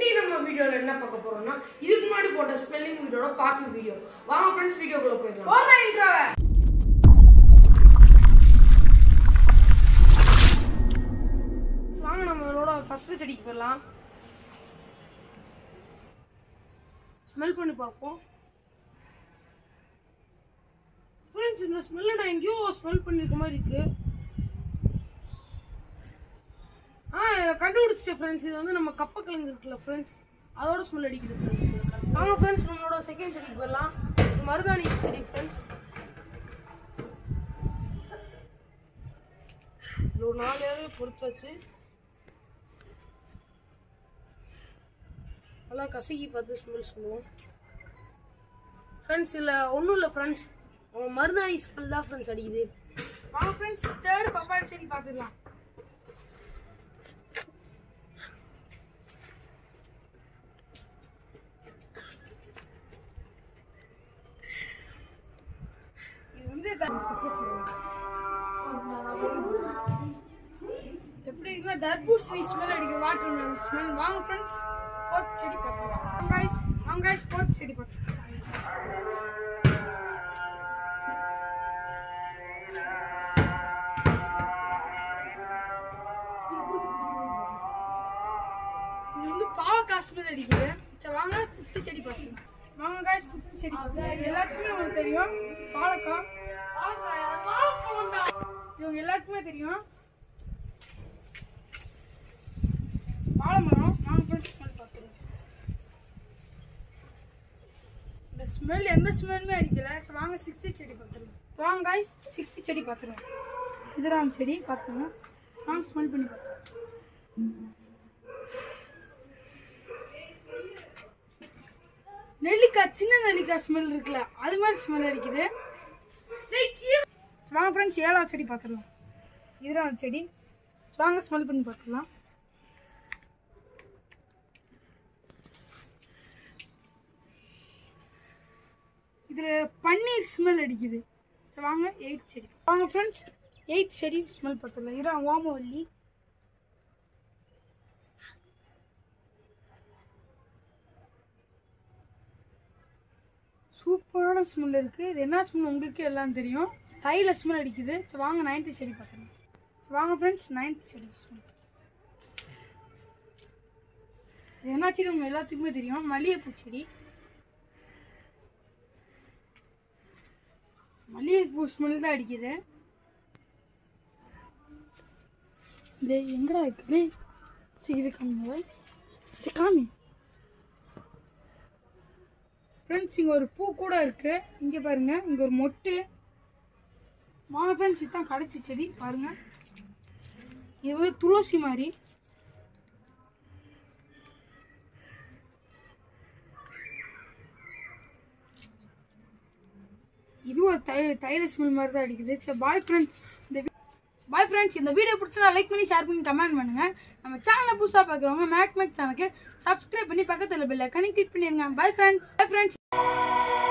இன்னைக்கு நம்ம வீடியோல என்ன பார்க்க போறோம்னா இதுக்கு முன்னாடி போட்ட ஸ்பெல்லிங் வீடியோட பார்ட் டூ வீடியோ வாங்க ஃப்ரெண்ட்ஸ் வீடியோக்குள்ள போயிடலாம் போடுற இன்ட்ரோவை வாங்க நம்மளோட ஃபர்ஸ்ட் செடிக்கு போயிடலாம் ஸ்மெல் பண்ணி பார்ப்போம் ஃப்ரெண்ட்ஸ் இந்த ஸ்மெல்லை நான் எங்கேயோ ஸ்மெல் பண்ணிருக்க மாதிரி இருக்கு ஆ கண்டுபிடிச்சிட்டேன் ஃப்ரெண்ட்ஸ் இது வந்து நம்ம கப்பக்கிழங்கு இருக்குல்ல ஃப்ரெண்ட்ஸ் அதோட ஸ்மெல் அடிக்குது ஃப்ரெண்ட்ஸ் வாங்க ஃப்ரெண்ட்ஸ் நம்மளோட செகண்ட் செடிக்கு போயிடலாம் இது மருதாணி செடி ஃப்ரெண்ட்ஸ் இது ஒரு நாலு ஏழு பொறுத்தாச்சு நல்லா கசக்கி பார்த்து ஸ்மெல் சொல்லுவோம் ஃப்ரெண்ட்ஸ் இதில் ஒன்றும் இல்லை ஃப்ரெண்ட்ஸ் அவன் மருதாணி ஸ்மெல் தான் ஃப்ரெண்ட்ஸ் அடிக்குது வாங்க ஃப்ரெண்ட்ஸ் தேர்ட் பப்பாளி செடி பார்த்துக்கலாம் இது வந்து த- எப்படி இருக்குன்னா தர்பூசணி ஸ்மெல் அடிக்குது வாட்டர் மெலன் ஸ்மெல் வாங்க ஃப்ரெண்ட்ஸ் ஃபோர்த் செடி பார்த்துக்கலாம் வாங்க guys வாங்க guys ஃபோர்த் செடி பார்த்துக்கலாம் இது வந்து பாவக்காய் ஸ்மெல் அடிக்குது சரி வாங்க ஃபிஃப்த் செடி பார்த்துக்கலாம் வாங்க guys ஃபிஃப்த் செடி பார்த்துக்கலாம் எல்லாத்துக்குமே உங்களுக்கு தெரியும் பாவக்காய் இவங்க எல்லாருக்குமே தெரியும் வாழைமரம் வாங்க ஃப்ரெண்ட்ஸ் ஸ்மெல் பார்த்துக்கலாம் இந்த ஸ்மெல் எந்த ஸ்மெல்லுமே அடிக்கல சரி வாங்க சிக்ஸ்த்து செடி பார்த்துருவோம் வாங்க காய்ஸ் சிக்ஸ்த்து செடி பார்த்துருவோம் இதுதான் செடி பார்த்துருங்க வாங்க ஸ்மெல் பண்ணி பார்த்துருவோம் நெல்லிக்காய் சின்ன நெல்லிக்காய் ஸ்மெல் இருக்குல்ல அது மாதிரி ஸ்மெல் அடிக்குது வாங்க ஃப்ரெண்ட்ஸ் ஏழாவது செடி பார்த்துடலாம் இதுதான் செடி வாங்க ஸ்மெல் பண்ணி பார்த்துக்கலாம் இதில் பன்னீர் ஸ்மெல் அடிக்குது சரி வாங்க எயிட் செடி வாங்க ஃப்ரெண்ட்ஸ் எயிட் செடி ஸ்மெல் பார்த்துடலாம் இதுதான் ஓமவல்லி சூப்பரான ஸ்மெல் இருக்குது இது என்ன ஸ்மெல் உங்களுக்கு எல்லாம் தெரியும் தைல ஸ்மெல் அடிக்குது சரி வாங்க நைன்த்து செடி பார்த்துடலாம் சரி வாங்க ஃப்ரெண்ட்ஸ் நைன்த் செடி ஸ்மெல் இது என்ன செடி உங்க எல்லாத்துக்குமே தெரியும் மல்லிகைப்பூ செடி மல்லிகைப்பூ ஸ்மெல் தான் அடிக்குது டேய் எங்கடா இருக்கு டேய் சரி இது காமி சரி காமி ஃப்ரெண்ட்ஸ் இங்கே ஒரு பூ கூட இருக்கு இங்கே பாருங்க இங்கே ஒரு மொட்டு வாங்க ஃப்ரெண்ட்ஸ் இதுதான் கடைசி செடி பாருங்க இது வந்து துளசி மாதிரி இது ஒரு தை தைல ஸ்மெல் மாதிரி தான் அடிக்குது சரி பாய் ஃப்ரெண்ட்ஸ் இந்த பாய் ஃப்ரெண்ட்ஸ் இந்த வீடியோ பிடிச்சா லைக் பண்ணி ஷேர் பண்ணி கமெண்ட் பண்ணுங்க நம்ம சேனலை புதுசாக பார்க்குறவங்க மேக் மேக் சேனலுக்கு சப்ஸ்கிரைப் பண்ணி பக்கத்தில் பெல்ல கனெக்ட் பண்ணிருங்க பாய் ஃப்ரெண்ட்ஸ் பாய் ஃப்ரெண்ட்ஸ்